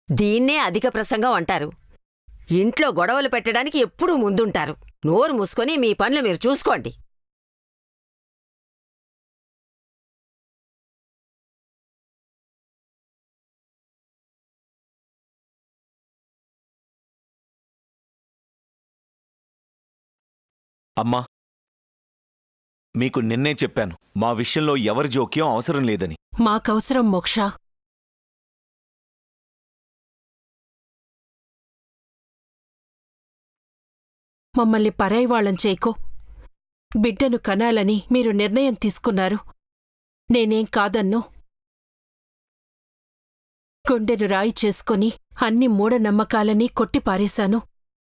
దీన్నే అధిక ప్రసంగం అంటారు ఇంట్లో గొడవలు పెట్టడానికి ఎప్పుడూ ముందుంటారు నోరు మూసుకొని మీ పనులు మీరు చూసుకోండి అమ్మా మీకు నిన్నే చెప్పాను మా విషయంలో ఎవరి జోక్యం అవసరం లేదని మాకవసరం మోక్ష మమ్మల్ని పరాయి వాళ్ళం చేయకో బిడ్డను కనాలని మీరు నిర్ణయం తీసుకున్నారు నేనేం కాదన్ను గుండెను రాయి చేసుకొని అన్ని మూఢనమ్మకాలని కొట్టిపారేశాను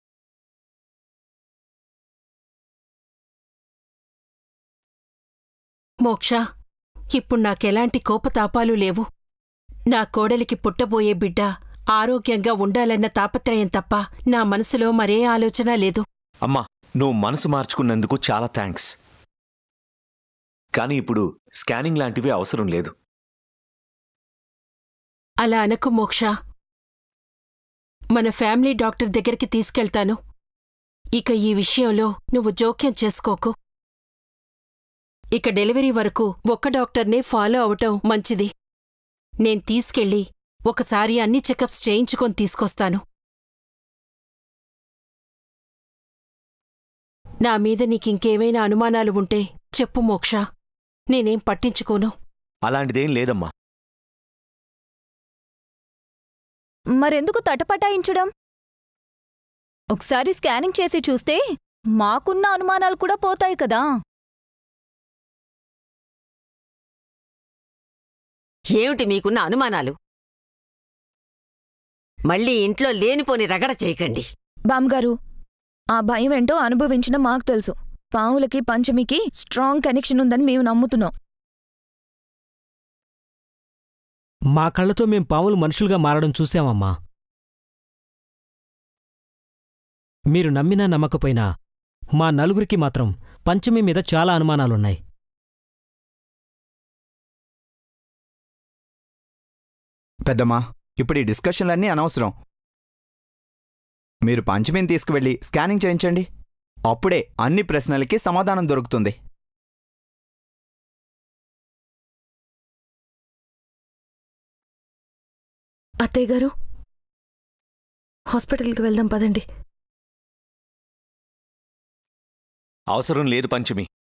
మోక్ష ఇప్పుడు నాకెలాంటి కోపతాపాలు లేవు నా కోడలికి పుట్టబోయే బిడ్డ ఆరోగ్యంగా ఉండాలన్న తాపత్రయం తప్ప నా మనసులో మరే ఆలోచన లేదు అమ్మా నువ్వు మనసు మార్చుకున్నందుకు చాలా థ్యాంక్స్ కానీ ఇప్పుడు స్కానింగ్ లాంటివి అవసరం లేదు అలా అనకు మోక్ష మన ఫ్యామిలీ డాక్టర్ దగ్గరికి తీసుకెళ్తాను ఇక ఈ విషయంలో నువ్వు జోక్యం చేసుకోకు ఇక డెలివరీ వరకు ఒక్క డాక్టర్నే ఫాలో అవటం మంచిది నేను తీసుకెళ్ళి ఒకసారి అన్ని చెకప్స్ చేయించుకొని తీసుకొస్తాను నా మీద నీకింకేమైనా అనుమానాలు ఉంటే చెప్పు మోక్ష నేనేం పట్టించుకోను అలాంటిదేం లేదమ్మా మరెందుకు తటపటాయించడం ఒకసారి స్కానింగ్ చేసి చూస్తే మాకున్న అనుమానాలు కూడా పోతాయి కదా ఏమిటి మీకున్న అనుమానాలు మళ్ళీ ఇంట్లో లేనిపోని రగడ చేయకండి బామ్గారు ఆ భయం ఏంటో అనుభవించిన మాకు తెలుసు పావులకి పంచమికి స్ట్రాంగ్ కనెక్షన్ ఉందని మేము నమ్ముతున్నాం మా కళ్ళతో మేం పాములు మనుషులుగా మారడం చూశామమ్మా మీరు నమ్మినా నమ్మకపోయినా మా నలుగురికి మాత్రం పంచమి మీద చాలా అనుమానాలున్నాయి పెద్దమ్మా ఇప్పుడు ఈ డిస్కషన్లన్నీ అనవసరం మీరు పంచమిని తీసుకువెళ్ళి స్కానింగ్ చేయించండి అప్పుడే అన్ని ప్రశ్నలకి సమాధానం దొరుకుతుంది అత్తయ్య గారు హాస్పిటల్కి వెళ్దాం పదండి అవసరం లేదు పంచమి